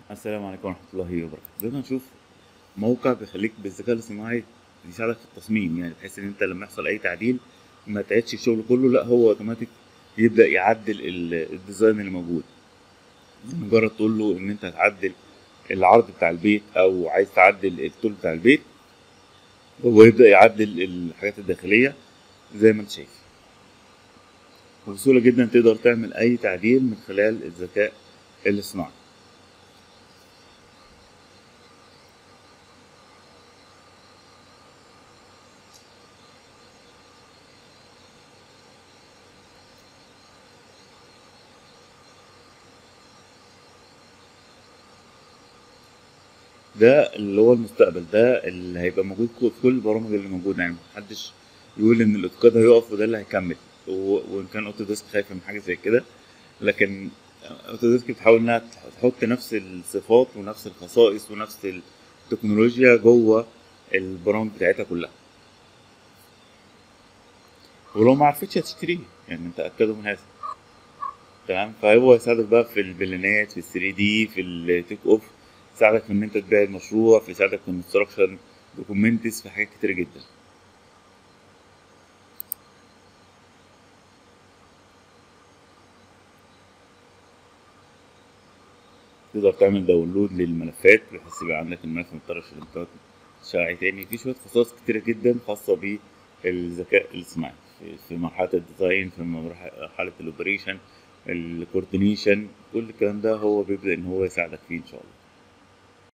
السلام عليكم ورحمة الله وبركاته بدنا نشوف موقع بيخليك بالذكاء الاصطناعي يساعدك في التصميم يعني بحيث ان انت لما يحصل اي تعديل ما تعيدش الشغل كله لا هو اوتوماتيك يبدأ يعدل ال- الديزاين اللي موجود مجرد تقول له ان انت هتعدل العرض بتاع البيت او عايز تعدل الطول بتاع البيت هو يبدأ يعدل الحاجات الداخلية زي ما انت شايف وبسهولة جدا تقدر تعمل اي تعديل من خلال الذكاء الاصطناعي ده اللي هو المستقبل ده اللي هيبقى موجود كو- في كل البرامج اللي موجوده يعني محدش يقول ان الاوتوكاد هيقف وده اللي هيكمل و- وان كان اوتوديسك خايفه من حاجه زي كده لكن اوتوديسك بتحاول انها تح- تحط نفس الصفات ونفس الخصائص ونفس التكنولوجيا جوه البرامج بتاعتها كلها ولو ما عرفتش هتشتريه يعني انت اكدوا من هذا تمام فهو يساعدك بقى في البلانات في ال 3 دي في التيك اوف يساعدك في ان انت تبيع المشروع في يساعدك في الانستراكشن دوكيومنتس في حاجات كتير جدا تقدر تعمل داونلود للملفات بحيث يبقى عندك الملف مضطرش الانترنت شرعي تاني في شوية خصائص كتيرة جدا خاصة بالذكاء الاصطناعي في- في مرحلة الديزاين في مرحلة الاوبريشن الكوردينيشن كل الكلام ده هو بيبدأ ان هو يساعدك فيه ان شاء الله